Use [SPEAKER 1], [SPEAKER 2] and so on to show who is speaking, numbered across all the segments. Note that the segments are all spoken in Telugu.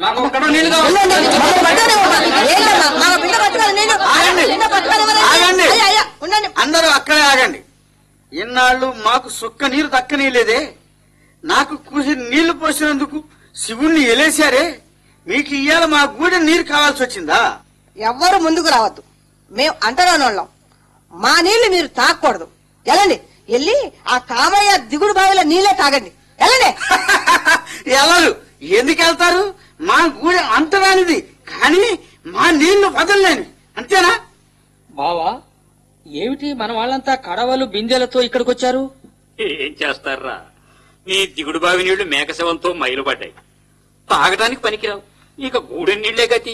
[SPEAKER 1] నాకు ఒక్కడ నీళ్ళు కావాలి
[SPEAKER 2] ఉండండి, మమ్మల్ని పట్టుకోనివ్వమ్మా. ఏంటమ్మా, మా బిడ్డ పట్టుకోవాలి నేను.
[SPEAKER 1] ఆగండి.
[SPEAKER 2] బిడ్డ పట్టుకోనివ్వలేదు.
[SPEAKER 1] ఆగండి.
[SPEAKER 2] అయ్యా, అయ్యా, ఉండండి.
[SPEAKER 1] అందరూ అక్కడే ఆగండి ఇన్నాళ్ళు మాకు సుక్క నీరు దక్కనీయలేదే నాకు కూసి నీళ్లు పోసినందుకు శివుణ్ణి ఎలేశారే మీకు ఇయ్యాల మా గూడె నీరు కావాల్సి వచ్చిందా
[SPEAKER 2] ఎవ్వరు ముందుకు రావద్దు మేము అంటరాని వాళ్ళం మా నీళ్లు మీరు తాగకూడదు వెళ్ళండి వెళ్ళి ఆ కామయ్య దిగుడు బావిలో నీళ్ళే తాగండి వెళ్ళండి
[SPEAKER 1] ఎవరు ఎందుకు వెళ్తారు మా గూడె అంటరానిది కానీ మా నీళ్లు వదలలేని అంతేనా
[SPEAKER 3] బావా ఏమిటి మన వాళ్ళంతా కడవలు బిందెలతో ఇక్కడికొచ్చారు
[SPEAKER 4] ఏం చేస్తారా నీ దిగుడు బావి నీళ్లు మేకశవంతో మైలుపడ్డాయి తాగటానికి పనికిరావు ఇక గూడెం నీళ్లే గతి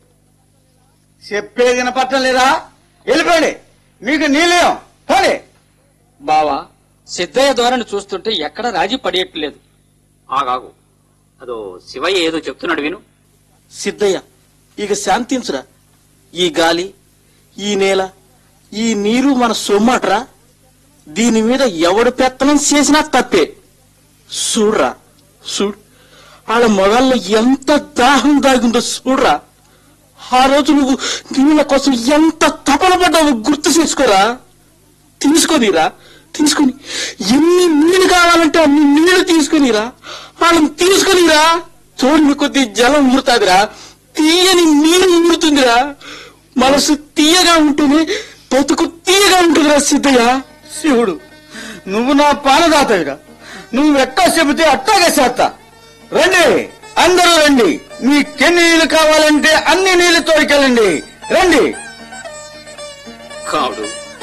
[SPEAKER 1] చెప్పేది వినపట్టం లేదా వెళ్ళిపోండి మీకు నీళ్ళేం పోనీ
[SPEAKER 3] బావా సిద్ధయ్య ధోరణి చూస్తుంటే ఎక్కడ రాజీ పడేయట్లేదు
[SPEAKER 4] ఆగాగు అదో శివయ్య ఏదో చెప్తున్నాడు విను
[SPEAKER 5] సిద్ధయ్య ఇక శాంతించురా ఈ గాలి ఈ నేల ఈ నీరు మన సొమ్మట్రా దీని మీద ఎవడు పెత్తనం చేసినా తప్పే చూడ్రా చూడు వాళ్ళ మొగల్లో ఎంత దాహం దాగిందో చూడ్రా ఆ రోజు నువ్వు నీళ్ళ కోసం ఎంత తపన పడ్డావో గుర్తు చేసుకోరా తీసుకొనిరా తీసుకొని ఎన్ని నీళ్లు కావాలంటే అన్ని నీళ్లు తీసుకొనిరా వాళ్ళని తీసుకొనిరా చూడని కొద్ది జలం ఊరుతాదిరా తీయని నీరు ఊరుతుందిరా మనసు తీయగా ఉంటేనే బతుకు తీయగా ఉంటుందిరా సిద్ధయ్య
[SPEAKER 1] శివుడు నువ్వు నా పానదాతవిరా నువ్వు ఎట్టా చెబితే అట్టాగే చేస్తా రండి అందరూ రండి మీకెన్ని నీళ్లు కావాలంటే అన్ని నీళ్లు తోడుకెళ్ళండి రండి
[SPEAKER 4] కావుడు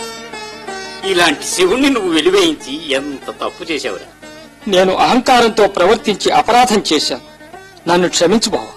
[SPEAKER 4] ఇలాంటి శివుణ్ణి నువ్వు వెలివేయించి ఎంత తప్పు చేశావురా
[SPEAKER 3] నేను అహంకారంతో ప్రవర్తించి అపరాధం చేశాను నన్ను క్షమించు బావా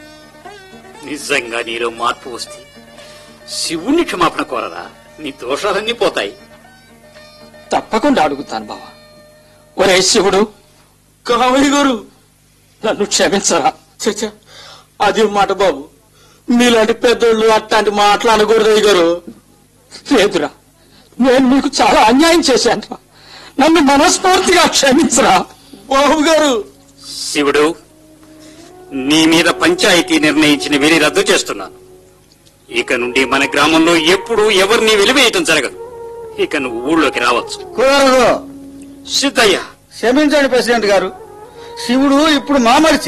[SPEAKER 4] నిజంగా నీలో మార్పు వస్తే శివుణ్ణి క్షమాపణ కోరరా నీ దోషాలన్నీ పోతాయి
[SPEAKER 3] తప్పకుండా అడుగుతాను బావా ఒరే శివుడు
[SPEAKER 5] కావడి గారు
[SPEAKER 3] నన్ను క్షమించరా
[SPEAKER 5] చచ్చా అది మాట బాబు మీలాంటి పెద్దోళ్ళు అట్లాంటి మాటలు అనకూడదు గారు
[SPEAKER 3] లేదురా నేను నీకు చాలా అన్యాయం చేశాను నన్ను మనస్ఫూర్తిగా క్షమించరా
[SPEAKER 5] బాబు గారు
[SPEAKER 4] శివుడు నీ మీద పంచాయతీ నిర్ణయించిన వెలి రద్దు చేస్తున్నాను ఇక నుండి మన గ్రామంలో ఎప్పుడూ ఎవరిని వెలివేయటం జరగదు ఇక నువ్వు ఊళ్ళోకి రావచ్చు
[SPEAKER 1] కుదరదు
[SPEAKER 4] సిద్ధయ్య
[SPEAKER 1] క్షమించండి ప్రెసిడెంట్ గారు శివుడు ఇప్పుడు మామరిచి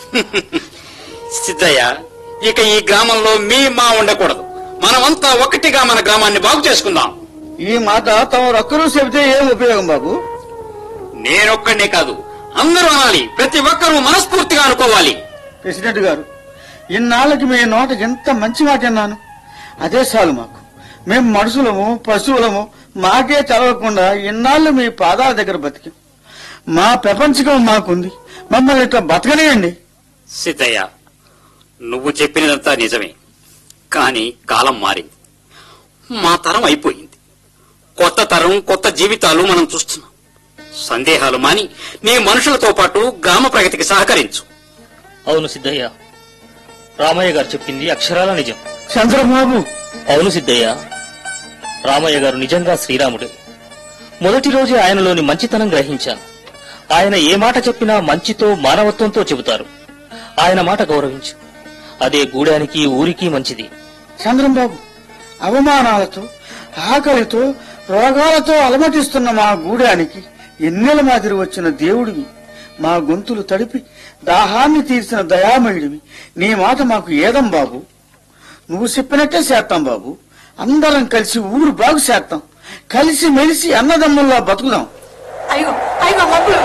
[SPEAKER 4] సిద్ధయ్య ఇక ఈ గ్రామంలో మీ మా ఉండకూడదు మనమంతా ఒకటిగా మన గ్రామాన్ని బాగు చేసుకుందాం
[SPEAKER 1] ఈ మాట తమరొక్కరూ చెబితే ఏం ఉపయోగం బాబు
[SPEAKER 4] నేనొక్కడే కాదు అందరూ అనాలి ప్రతి ఒక్కరూ మనస్ఫూర్తిగా అనుకోవాలి
[SPEAKER 1] ప్రెసిడెంట్ గారు ఇన్నాళ్ళకి మీ నోట ఎంత మంచి మాట అన్నాను అదే చాలు మాకు మేము మనుషులము పశువులము మాకే చదవకుండా ఇన్నాళ్ళు మీ పాదాల దగ్గర బతికాం మా ప్రపంచకం మాకుంది మమ్మల్ని ఇట్లా బతకనియండి
[SPEAKER 4] సిద్ధయ్య నువ్వు చెప్పినదంతా నిజమే కానీ కాలం మారింది మా తరం అయిపోయింది కొత్త తరం కొత్త జీవితాలు మనం చూస్తున్నాం సందేహాలు మాని నీ మనుషులతో పాటు గ్రామ ప్రగతికి సహకరించు
[SPEAKER 6] అవును సిద్ధయ్య రామయ్య గారు చెప్పింది అక్షరాల నిజం
[SPEAKER 1] చంద్రబాబు
[SPEAKER 6] అవును సిద్ధయ్య రామయ్య గారు నిజంగా శ్రీరాముడే మొదటి రోజే ఆయనలోని మంచితనం గ్రహించాను ఆయన ఏ మాట చెప్పినా మంచితో మానవత్వంతో చెబుతారు ఆయన మాట గౌరవించు అదే గూడానికి ఊరికి మంచిది
[SPEAKER 1] చంద్రంబాబు అవమానాలతో ఆకలితో రోగాలతో అలమటిస్తున్న మా గూడానికి ఎన్నెల మాదిరి వచ్చిన దేవుడివి మా గొంతులు తడిపి దాహాన్ని తీర్చిన దయామయుడివి నీ మాట మాకు ఏదం బాబు నువ్వు చెప్పినట్టే చేస్తాం బాబు అందరం కలిసి ఊరు బాగు చేస్తాం కలిసి మెలిసి అన్నదమ్ముల్లా బతుకుదాం
[SPEAKER 2] అయ్యో అయ్యో మబ్బులు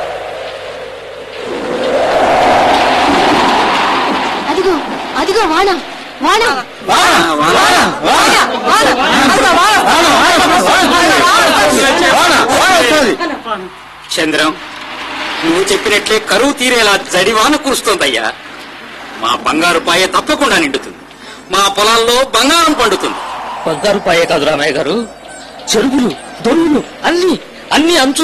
[SPEAKER 7] అదిగో అదిగో వాన వాన
[SPEAKER 4] చంద్రం నువ్వు చెప్పినట్లే కరువు తీరేలా జడివాన కురుస్తోందయ్యా మా బంగారు పాయ తప్పకుండా నిండుతుంది మా పొలాల్లో బంగారం పండుతుంది
[SPEAKER 6] బంగారు పాయే కాదు రామయ్య గారు చెరువులు దొరువులు అన్ని అన్ని అంచు